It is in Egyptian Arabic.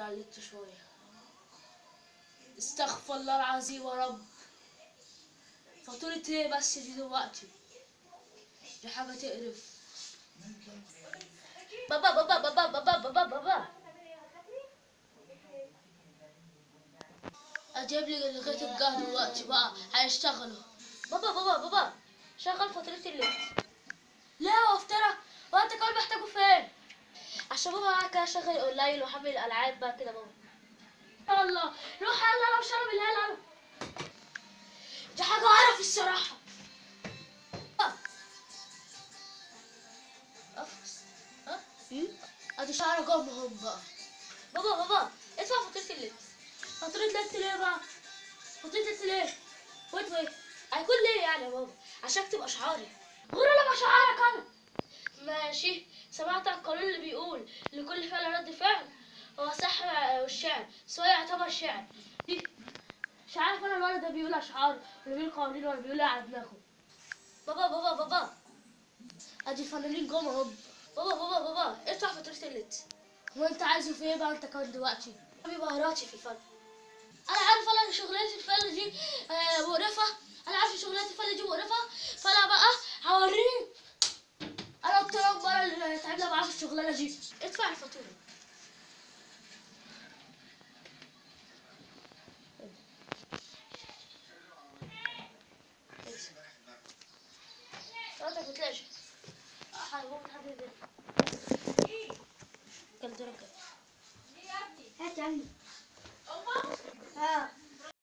علقت شوية استغفر الله العظيم يا رب فاتورة ايه بس دي دلوقتي دي حاجة تقرف بابا بابا بابا بابا بابا بابا اجيب لي لغاية الجهد دلوقتي بقى هيشتغلوا بابا بابا بابا شغل فاتورة النت لا وافترى وانت كمان محتاجه فين عشان بابا معاك كده شغل اونلاين وحمل الالعاب بقى كده بابا يلا روح يلا لو شرب الهلا انا دي حاجة قرف الصراحة آه. أفس. ها؟ ادي شعر جمهم بقى بابا بابا ادفع فاتورة النت فاتورة النت ليه بقى؟ فاتورة النت ليه؟ ويت ويت هيكون ليه يعني يا بابا؟ عشان اكتب اشعاري غير لما اشعارك انا ماشي سمعت عن القانون اللي بيقول لكل فعل رد فعل هو صح والشعر سواء يعتبر شعر دي مش عارف انا الولد ده بيقول اشعار ولا بيقول قوانين ولا بيقول إيه على دماغه بابا بابا بابا ادي الفنانين جم اهو بابا بابا بابا ادفع فاتورة النت هو انت عايزه في ايه بقى انت كمان دلوقتي أنا بهاراتي في الفن انا عارف انا شغلانه الفن دي آه مقرفه انا عارف شغلانه الفن دي مقرفه فانا بقى هوريك انا قلت لك بره اللي تعبنا معاه في الشغلانه دي ادفع الفاتوره انت بتلاقي حاجه حاجه كان درجه هات يا عمي ها